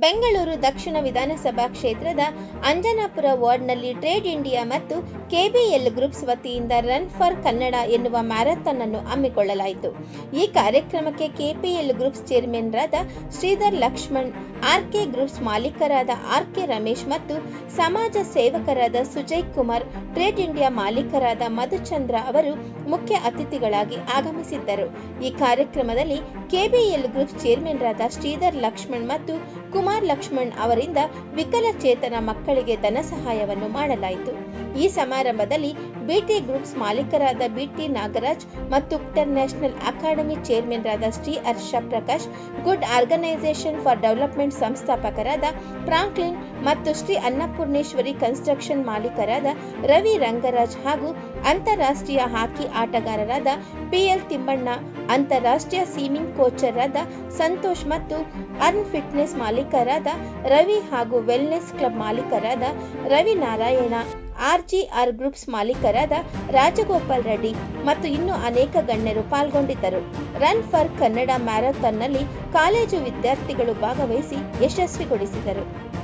ಬೆಂಗಳೂರು ದಕ್ಷಿಣ ವಿಧಾನಸಭಾ ಕ್ಷೇತ್ರದ ಅಂಜನಾಪುರ ವಾರ್ಡ್ನಲ್ಲಿ ಟ್ರೇಡ್ ಇಂಡಿಯಾ ಮತ್ತು ಕೆಬಿಎಲ್ ಗ್ರೂಪ್ಸ್ ವತಿಯಿಂದ ರನ್ ಫಾರ್ ಕನ್ನಡ ಎನ್ನುವ ಮ್ಯಾರಥಾನ್ ಅನ್ನು ಹಮ್ಮಿಕೊಳ್ಳಲಾಯಿತು ಈ ಕಾರ್ಯಕ್ರಮಕ್ಕೆ ಕೆಪಿಎಲ್ ಗ್ರೂಪ್ಸ್ ಚೇರ್ಮನ್ ರಾದ ಶ್ರೀಧರ್ ಲಕ್ಷ್ಮಣ್ ಆರ್ಕೆ ಗ್ರೂಪ್ಸ್ ಮಾಲೀಕರಾದ ಆರ್ಕೆ ರಮೇಶ್ ಮತ್ತು ಸಮಾಜ ಸೇವಕರಾದ ಸುಜಯ್ ಕುಮಾರ್ ಟ್ರೇಡ್ ಇಂಡಿಯಾ ಮಾಲೀಕರಾದ ಮಧುಚಂದ್ರ ಅವರು ಮುಖ್ಯ ಅತಿಥಿಗಳಾಗಿ ಆಗಮಿಸಿದ್ದರು ಈ ಕಾರ್ಯಕ್ರಮದಲ್ಲಿ ಕೆಬಿಎಲ್ ಗ್ರೂಪ್ಸ್ ಚೇರ್ಮನ್ ರಾದ ಶ್ರೀಧರ್ ಲಕ್ಷ್ಮಣ್ ಮತ್ತು ಕುಮಾರ್ ಲಕ್ಷ್ಮಣ್ ಅವರಿಂದ ವಿಕಲಚೇತನ ಮಕ್ಕಳಿಗೆ ಧನ ಸಹಾಯವನ್ನು ಮಾಡಲಾಯಿತು ಈ ಸಮಾರಂಭದಲ್ಲಿ ಬಿಟಿ ಗ್ರೂಪ್ಸ್ ಮಾಲೀಕರಾದ ಬಿಟಿ ನಾಗರಾಜ್ ಮತ್ತು ಇಂಟರ್ನ್ಯಾಷನಲ್ ಅಕಾಡೆಮಿ ಚೇರ್ಮನ್ ರಾದ Shri Harsha Prakash good organisation for development ಸಂಸ್ಥಾಪಕರಾದ ಫ್ರಾಂಕ್ಲಿನ್ ಮತ್ತು ಶ್ರೀ ಅನ್ನಪೂರ್ಣೇಶ್ವರಿ ಕನ್ಸ್ಟ್ರಕ್ಷನ್ ಮಾಲೀಕರಾದ ರವಿ ರಂಗರಾಜ್ ಹಾಗೂ ಅಂತಾರಾಷ್ಟ್ರೀಯ ಹಾಕಿ ಆಟಗಾರರಾದ ಪಿಎಲ್ ತಿಮ್ಮಣ್ಣ ಅಂತಾರಾಷ್ಟ್ರೀಯ ಸೀಮಿಂಗ್ ಕೋಚರಾದ ಸಂತೋಷ್ ಮತ್ತು ಅರ್ನ್ ಫಿಟ್ನೆಸ್ ಮಾಲೀಕರಾದ ರವಿ ಹಾಗೂ ವೆಲ್ನೆಸ್ ಕ್ಲಬ್ ಮಾಲೀಕರಾದ ರವಿ ನಾರಾಯಣ ಆರ್ಜಿಆರ್ ಗ್ರೂಪ್ಸ್ ಮಾಲೀಕರಾದ ರಾಜಗೋಪಾಲ್ ರೆಡ್ಡಿ ಮತ್ತು ಇನ್ನೂ ಅನೇಕ ಗಣ್ಯರು ಪಾಲ್ಗೊಂಡಿದ್ದರು ರನ್ ಫಾರ್ ಕನ್ನಡ ಮ್ಯಾರಥಾನ್ನಲ್ಲಿ ಕಾಲೇಜು ವಿದ್ಯಾರ್ಥಿಗಳು ಭಾಗವಹಿಸಿ ಯಶಸ್ವಿಗೊಳಿಸಿದರು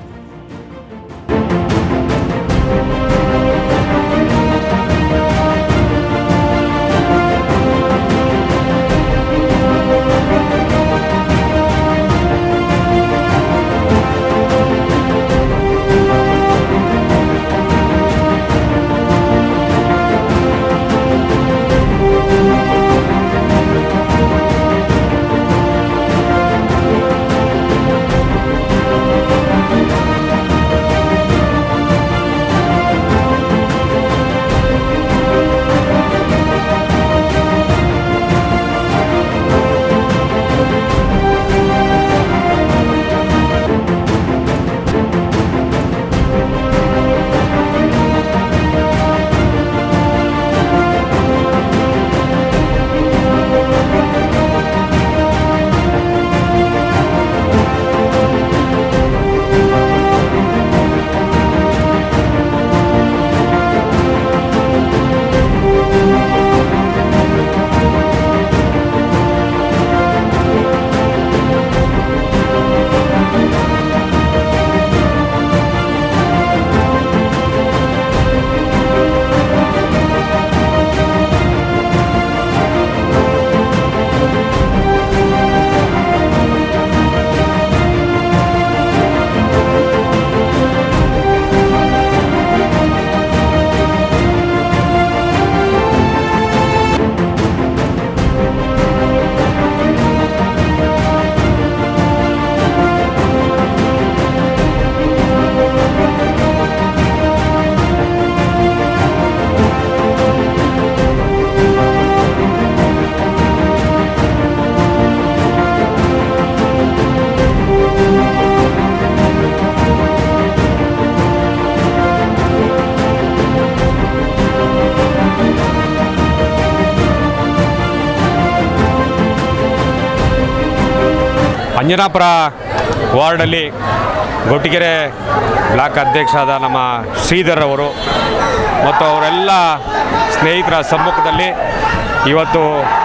ಅಂಜನಾಪುರ ವಾರ್ಡಲ್ಲಿ ಗೊಟ್ಟಿಗೆರೆ ಬ್ಲಾಕ್ ಅಧ್ಯಕ್ಷರಾದ ನಮ್ಮ ಶ್ರೀಧರ್ ಅವರು ಮತ್ತು ಅವರೆಲ್ಲ ಸ್ನೇಹಿತರ ಸಮ್ಮುಖದಲ್ಲಿ ಇವತ್ತು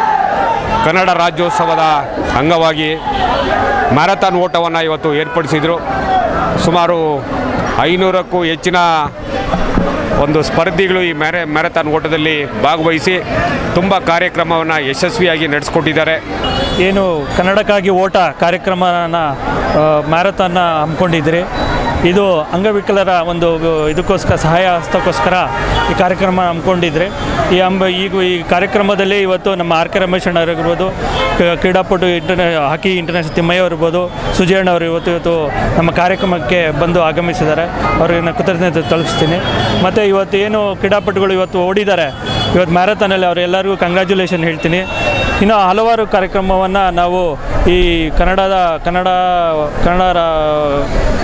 ಕನ್ನಡ ರಾಜ್ಯೋತ್ಸವದ ಅಂಗವಾಗಿ ಮ್ಯಾರಥಾನ್ ಓಟವನ್ನು ಇವತ್ತು ಏರ್ಪಡಿಸಿದರು ಸುಮಾರು ಐನೂರಕ್ಕೂ ಹೆಚ್ಚಿನ ಒಂದು ಸ್ಪರ್ಧಿಗಳು ಈ ಮ್ಯಾರೆ ಮ್ಯಾರಥಾನ್ ಓಟದಲ್ಲಿ ಭಾಗವಹಿಸಿ ತುಂಬ ಕಾರ್ಯಕ್ರಮವನ್ನು ಯಶಸ್ವಿಯಾಗಿ ನಡೆಸ್ಕೊಟ್ಟಿದ್ದಾರೆ ಏನು ಕನ್ನಡಕ್ಕಾಗಿ ಓಟ ಕಾರ್ಯಕ್ರಮನ ಮ್ಯಾರಥಾನ್ನ ಹಮ್ಮಿಕೊಂಡಿದ್ರಿ ಇದು ಅಂಗವಿಕಲರ ಒಂದು ಇದಕ್ಕೋಸ್ಕರ ಸಹಾಯ ಹಸ್ತಕ್ಕೋಸ್ಕರ ಈ ಕಾರ್ಯಕ್ರಮ ಹಮ್ಮಿಕೊಂಡಿದ್ರಿ ಈ ಅಂಬ ಈಗ ಈ ಕಾರ್ಯಕ್ರಮದಲ್ಲಿ ಇವತ್ತು ನಮ್ಮ ಆರ್ ಕೆ ರಮೇಶ್ ಅಣ್ಣ ಇರ್ಬೋದು ಕ- ಕ್ರೀಡಾಪಟು ಇಂಟರ್ನ್ಯಾ ಹಾಕಿ ಇಂಟರ್ನ್ಯಾಷನಲ್ ತಿಮ್ಮಯ್ಯ ಅವ್ರು ಇರ್ಬೋದು ಸುಜಯಣ್ಣ ಅವರು ಇವತ್ತು ಇವತ್ತು ನಮ್ಮ ಕಾರ್ಯಕ್ರಮಕ್ಕೆ ಬಂದು ಆಗಮಿಸಿದ್ದಾರೆ ಅವ್ರಿಗೆ ನಾನು ಕೃತಜ್ಞತೆ ತಲುಪಿಸ್ತೀನಿ ಮತ್ತು ಇವತ್ತು ಏನು ಕ್ರೀಡಾಪಟುಗಳು ಇವತ್ತು ಓಡಿದ್ದಾರೆ ಇವತ್ತು ಮ್ಯಾರಥಾನಲ್ಲಿ ಅವರೆಲ್ಲರಿಗೂ ಕಂಗ್ರ್ಯಾಚುಲೇಷನ್ ಹೇಳ್ತೀನಿ ಇನ್ನು ಹಲವಾರು ಕಾರ್ಯಕ್ರಮವನ್ನು ನಾವು ಈ ಕನ್ನಡದ ಕನ್ನಡ ಕನ್ನಡ ರಾ-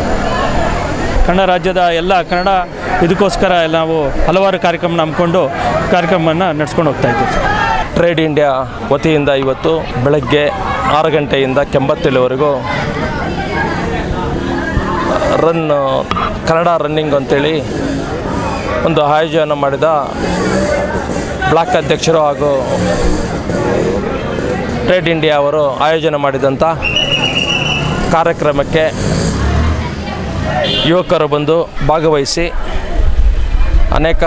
ಕನ್ನಡ ರಾಜ್ಯದ ಎಲ್ಲ ಕನ್ನಡ ಇದಕ್ಕೋಸ್ಕರ ಎಲ್ಲ ನಾವು ಹಲವಾರು ಕಾರ್ಯಕ್ರಮ ನಂಬಿಕೊಂಡು ಕಾರ್ಯಕ್ರಮವನ್ನು ನಡ್ಸ್ಕೊಂಡು ಹೋಗ್ತಾ ಇದ್ದೀವಿ ಟ್ರೇಡ್ ಇಂಡಿಯಾ ವತಿಯಿಂದ ಇವತ್ತು ಬೆಳಗ್ಗೆ ಆರು ಗಂಟೆಯಿಂದ ಕೆಂಬತ್ತೇಳುವರೆಗೂ ರನ್ ಕನ್ನಡ ರನ್ನಿಂಗ್ ಅಂತೇಳಿ ಒಂದು ಆಯೋಜನ ಮಾಡಿದ ಬ್ಲಾಕ್ ಅಧ್ಯಕ್ಷರು ಹಾಗೂ ಟ್ರೇಡ್ ಇಂಡಿಯಾ ಅವರು ಆಯೋಜನೆ ಮಾಡಿದಂಥ ಕಾರ್ಯಕ್ರಮಕ್ಕೆ ಯುವಕರು ಬಂದು ಭಾಗವಹಿಸಿ ಅನೇಕ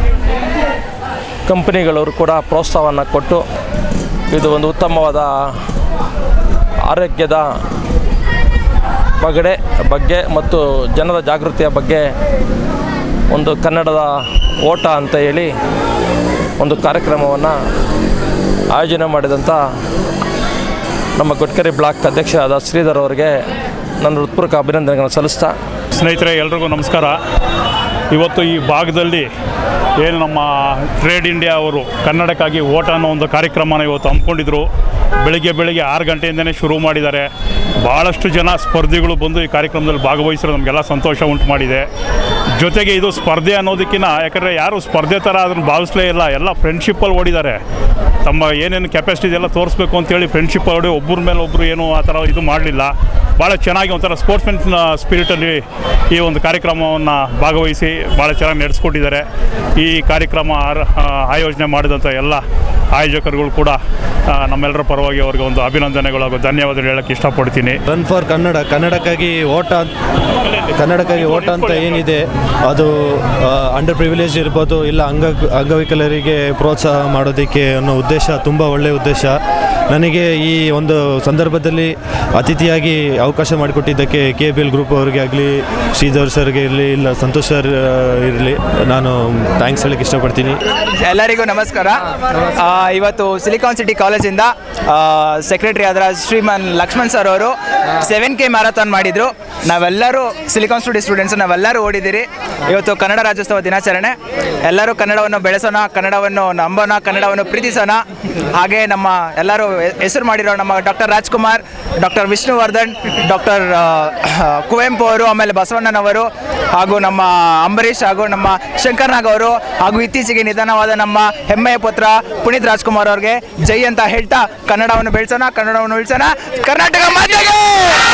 ಕಂಪನಿಗಳವರು ಕೂಡ ಪ್ರೋತ್ಸಾಹವನ್ನು ಕೊಟ್ಟು ಇದು ಒಂದು ಉತ್ತಮವಾದ ಆರೋಗ್ಯದ ಬಗಡೆ ಬಗ್ಗೆ ಮತ್ತು ಜನರ ಜಾಗೃತಿಯ ಬಗ್ಗೆ ಒಂದು ಕನ್ನಡದ ಓಟ ಅಂತ ಹೇಳಿ ಒಂದು ಕಾರ್ಯಕ್ರಮವನ್ನು ಆಯೋಜನೆ ಮಾಡಿದಂಥ ನಮ್ಮ ಕೊಟ್ಕೆರೆ ಬ್ಲಾಕ್ ಅಧ್ಯಕ್ಷರಾದ ಶ್ರೀಧರ್ ಅವರಿಗೆ ನನ್ನ ಹೃತ್ಪೂರ್ವಕ ಅಭಿನಂದನೆಗಳನ್ನು ಸಲ್ಲಿಸ್ತಾ ಸ್ನೇಹಿತರೆ ಎಲ್ರಿಗೂ ನಮಸ್ಕಾರ ಇವತ್ತು ಈ ಭಾಗದಲ್ಲಿ ಏನು ನಮ್ಮ ಟ್ರೇಡ್ ಇಂಡಿಯಾ ಅವರು ಕನ್ನಡಕ್ಕಾಗಿ ಓಟ ಅನ್ನೋ ಒಂದು ಕಾರ್ಯಕ್ರಮನ ಇವತ್ತು ಹಮ್ಮಿಕೊಂಡಿದ್ರು ಬೆಳಿಗ್ಗೆ ಬೆಳಿಗ್ಗೆ ಆರು ಗಂಟೆಯಿಂದನೇ ಶುರು ಮಾಡಿದ್ದಾರೆ ಭಾಳಷ್ಟು ಜನ ಸ್ಪರ್ಧಿಗಳು ಬಂದು ಈ ಕಾರ್ಯಕ್ರಮದಲ್ಲಿ ಭಾಗವಹಿಸಿರೋ ನಮಗೆಲ್ಲ ಸಂತೋಷ ಉಂಟು ಮಾಡಿದೆ ಜೊತೆಗೆ ಇದು ಸ್ಪರ್ಧೆ ಅನ್ನೋದಕ್ಕಿಂತ ಯಾಕಂದರೆ ಯಾರು ಸ್ಪರ್ಧೆ ಥರ ಅದನ್ನು ಭಾವಿಸ್ಲೇ ಇಲ್ಲ ಎಲ್ಲ ಫ್ರೆಂಡ್ಶಿಪ್ಪಲ್ಲಿ ಓಡಿದ್ದಾರೆ ತಮ್ಮ ಏನೇನು ಕೆಪಾಸಿಟಿ ಎಲ್ಲ ತೋರಿಸ್ಬೇಕು ಅಂತೇಳಿ ಫ್ರೆಂಡ್ಶಿಪ್ ಹೊಡಿ ಒಬ್ಬರ ಮೇಲೆ ಒಬ್ಬರು ಏನು ಆ ಥರ ಇದು ಮಾಡಲಿಲ್ಲ ಭಾಳ ಚೆನ್ನಾಗಿ ಒಂಥರ ಸ್ಪೋರ್ಟ್ಸ್ಮೆನ್ ಸ್ಪಿರಿಟಲ್ಲಿ ಈ ಒಂದು ಕಾರ್ಯಕ್ರಮವನ್ನು ಭಾಗವಹಿಸಿ ಭಾಳ ಚೆನ್ನಾಗಿ ನಡೆಸ್ಕೊಟ್ಟಿದ್ದಾರೆ ಈ ಕಾರ್ಯಕ್ರಮ ಆರ್- ಆ, ಆಯೋಜನೆ ಮಾಡಿದಂಥ ಎಲ್ಲ ಆಯೋಜಕರುಗಳು ಕೂಡ ಆ, ನಮ್ಮೆಲ್ಲರ ಪರವಾಗಿ ಅವ್ರಿಗೆ ಒಂದು ಅಭಿನಂದನೆಗಳು ಹಾಗೂ ಧನ್ಯವಾದಗಳು ಹೇಳಕ್ಕೆ ಇಷ್ಟಪಡ್ತೀನಿ ರನ್ ಫಾರ್ ಕನ್ನಡ ಕನ್ನಡಕ್ಕಾಗಿ ಓಟ ಕನ್ನಡಕ್ಕಾಗಿ ಓಟ ಅಂತ ಏನಿದೆ ಅದು ಅಂಡರ್ ಪ್ರಿವಿಲೇಜ್ ಇರ್ಬೋದು ಇಲ್ಲ ಅಂಗ ಅಂಗವಿಕಲರಿಗೆ ಪ್ರೋತ್ಸಾಹ ಮಾಡೋದಕ್ಕೆ ಅನ್ನೋ ಉದ್ದೇಶ ತುಂಬ ಒಳ್ಳೆಯ ಉದ್ದೇಶ ನನಗೆ ಈ ಒಂದು ಸಂದರ್ಭದಲ್ಲಿ ಅತಿಥಿಯಾಗಿ ಅವಕಾಶ ಮಾಡಿಕೊಟ್ಟಿದ್ದಕ್ಕೆ ಕೆ ಬಿ ಎಲ್ ಗ್ರೂಪ್ ಅವರಿಗೆ ಆಗಲಿ ಶ್ರೀಧರ್ ಸರ್ಗೆ ಇರಲಿ ಇಲ್ಲ ಸಂತೋಷ್ ಸರ್ ಇರಲಿ ನಾನು ಥ್ಯಾಂಕ್ಸ್ ಹೇಳಕ್ಕೆ ಇಷ್ಟಪಡ್ತೀನಿ ಎಲ್ಲರಿಗೂ ನಮಸ್ಕಾರ ಆ, ಇವತ್ತು ಸಿಲಿಕಾನ್ ಸಿಟಿ ಕಾಲೇಜಿಂದ ಸೆಕ್ರೆಟರಿ ಆದ್ರ ಶ್ರೀಮನ್ ಲಕ್ಷ್ಮಣ್ ಸರ್ ಅವರು ಸೆವೆನ್ ಕೆ ಮ್ಯಾರಥಾನ್ ಮಾಡಿದ್ರು ನಾವೆಲ್ಲರೂ ಸಿಲಿಕಾನ್ ಸಿಟಿ ಸ್ಟೂಡೆಂಟ್ಸ್ ನಾವೆಲ್ಲರೂ ಓಡಿದ್ದೀರಿ ಇವತ್ತು ಕನ್ನಡ ರಾಜ್ಯೋತ್ಸವ ದಿನಾಚರಣೆ ಎಲ್ಲರೂ ಕನ್ನಡವನ್ನು ಬೆಳೆಸೋಣ ಕನ್ನಡವನ್ನು ನಂಬೋಣ ಕನ್ನಡವನ್ನು ಪ್ರೀತಿಸೋಣ ಹಾಗೆ ನಮ್ಮ ಎಲ್ಲರೂ ಹೆ- ಹೆಸರು ಮಾಡಿರೋ ನಮ್ಮ doctor Rajkumar doctor Vishnuvardhan doctor Kuvempu ಅವರು ಆಮೇಲೆ ಬಸವಣ್ಣನವರು ಹಾಗೂ ನಮ್ಮ ಅಂಬರೀಷ್ ಹಾಗೂ ನಮ್ಮ ಶಂಕರ್ ನಾಗ್ ಅವರು ಹಾಗೂ ಇತ್ತೀಚೆಗೆ ನಿಧನವಾದ ನಮ್ಮ ಹೆಮ್ಮೆಯ ಪುತ್ರ ಪುನೀತ್ ರಾಜ್ಕುಮಾರ್ ಅವ್ರಿಗೆ ಜೈ ಅಂತ ಹೇಳ್ತಾ ಕನ್ನಡವನ್ನು ಬೆಳೆಸೋಣ ಕನ್ನಡವನ್ನು ಉಳಿಸೋಣ ಕರ್ನಾಟಕ ಮಾತೆಗೆ